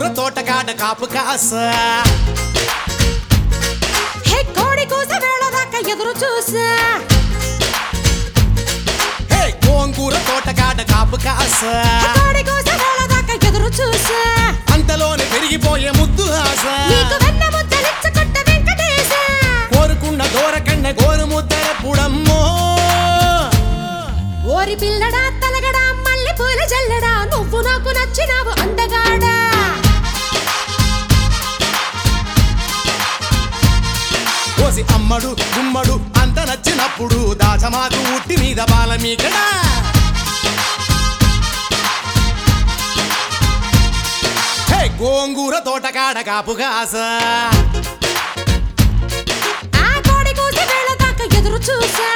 గోంగూర తోటకాడ కాపు కాస హే కోడి కూస వేళ దాకా ఎదురు చూసా హే గోంగూర తోటకాడ కాపు కాస హే కోడి కూస వేళ దాకా ఎదురు చూసా అంతలోనే పెరిగిపోయే ముద్దు ఆశ నీకు వెన్న ముద్దలిచ్చుకుంట వెంకటేశ కోరుకున్న దూరకన్న గోరు ముద్దర పుడమ్మో ఓరి పిల్లడా తలగడా మల్లె పూల జల్లడా నువ్వు నాకు నచ్చినావు అందగాడా కోసి అమ్మడు గుమ్మడు అంత నచ్చినప్పుడు దాచమాకు ఉట్టి మీద బాల మీకడా హే గోంగూర తోటకాడ కాపు కాస ఆ కోడి కూస వేళ దాకా ఎదురు చూసా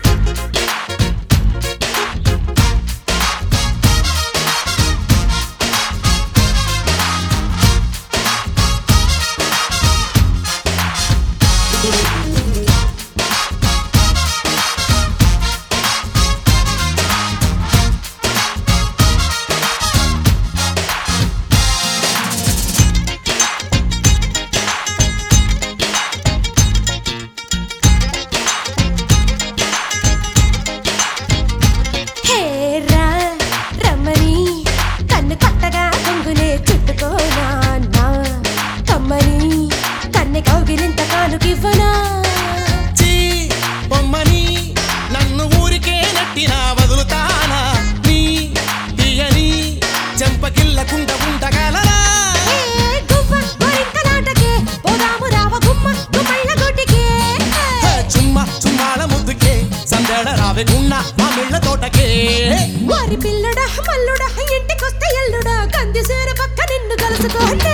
హే రా రమ్మని కన్ను కొత్తగా కొంగునే చుట్టుకోనా నా కమ్మని కన్నె కౌగిలింత కానుకివ్వనా చీ బొమ్మని నన్ను ఊరికే నట్టినా వదులుతానా నీ తీయని చెంపకిల్లకుండ ఉండగలరా ఏ గువ్వ గోరింకలాటకే పోదాము రావ గుమ్మ గుమ్మళ్ళ గుడ్డికే హే చుమ్మ చుమ్మాల ముద్దుకే సందడ రావెకున్న మా మిళ్ళ తోటకే వారి పిల్లడా మల్లుడా ఇంటికొస్తే ఎల్లుడా కంది సేర పక్క నిన్ను కలుసుకోండి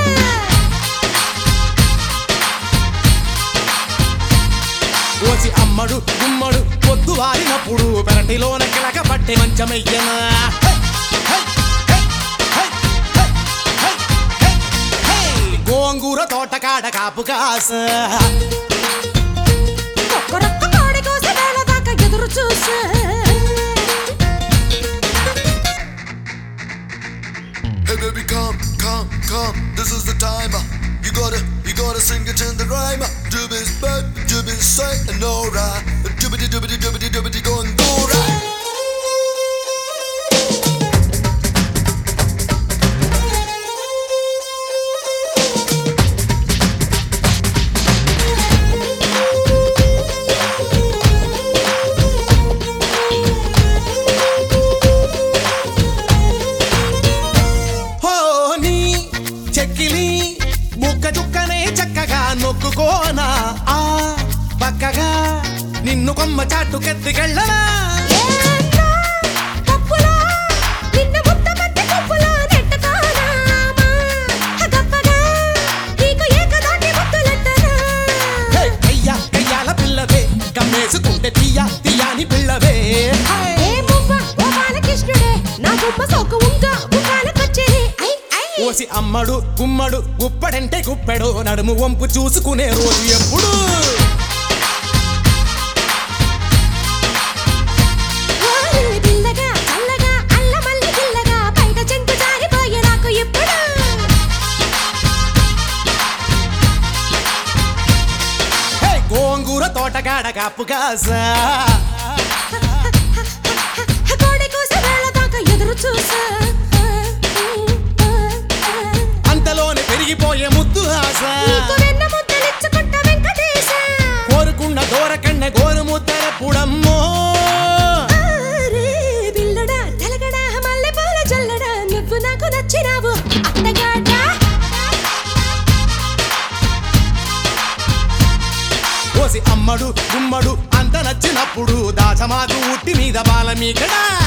ఓసి అమ్మడు గుమ్మడు పొద్దు వారినప్పుడు పెరటిలోన కిలక పట్టే మంచమయ్యనా హే, హే, హే, హే, హే, హే, హే, హే. గోంగూర తోటకాడ కాపు కాస ఒక్కరొక్క కోడి కోస వేళ దాకా ఎదురు చూసా Hey baby, come, come, come. This is the time. You gotta, you gotta sing it in the rhyme. Doobies back, doobies straight and alright. Doobity doobity doobity doobity going go right. హోని చెక్కిలి ముక్క చుక్కనే చక్కగా నొక్కుకోనా ఆ పక్కగా నిన్ను కొమ్మ చాటుకెత్తికెళ్ళనా ఏంటో పప్పులో నిన్ను ముద్దమంది పప్పులో నెట్టుకోనామా గప్పగా నీకు ఏకదాటి ముద్దులెట్టనా హే, కయ్య కయ్యాల పిల్లవే కమ్మేసుకుంటే తీయ తీయాని పిల్లవే హే. ఏ మువ్వ ఓ బాలకృష్ణుడే నా గుమ్మ సోకు ఉంక ముఖాలకొచ్చేది ఐ ఐ ఓసి అమ్మడు గుమ్మడు గుప్పడంటే గుప్పెడు నడుము వంపు చూసుకునే రోజు ఎప్పుడు ఓరి పిల్లగా చల్లగా అల్లమల్లి పిల్లగా బయట చెంగు జారిపోయే నాకు ఎప్పుడు హే గోంగూర తోటగాడ కాపు కాసా కోడి కూస వేళ దాకా ఎదురు చూసా అంతలోనే పెరిగిపోయే ముద్దు ఆశ నీకు వెన్న ముద్దలిచ్చుకుంట వెంకటేశ కోరుకున్న దూరకన్న గోరు ముద్దర పుడమ్మో ఆరే బిల్లడా తెలగడా మల్లె పూల జల్లడా నువ్వు నాకు నచ్చినావు అత్తగాడా ఓసి అమ్మడు గుమ్మడు అంత నచ్చినప్పుడు దాచమాకు ఉట్టి మీద బాల మీకడా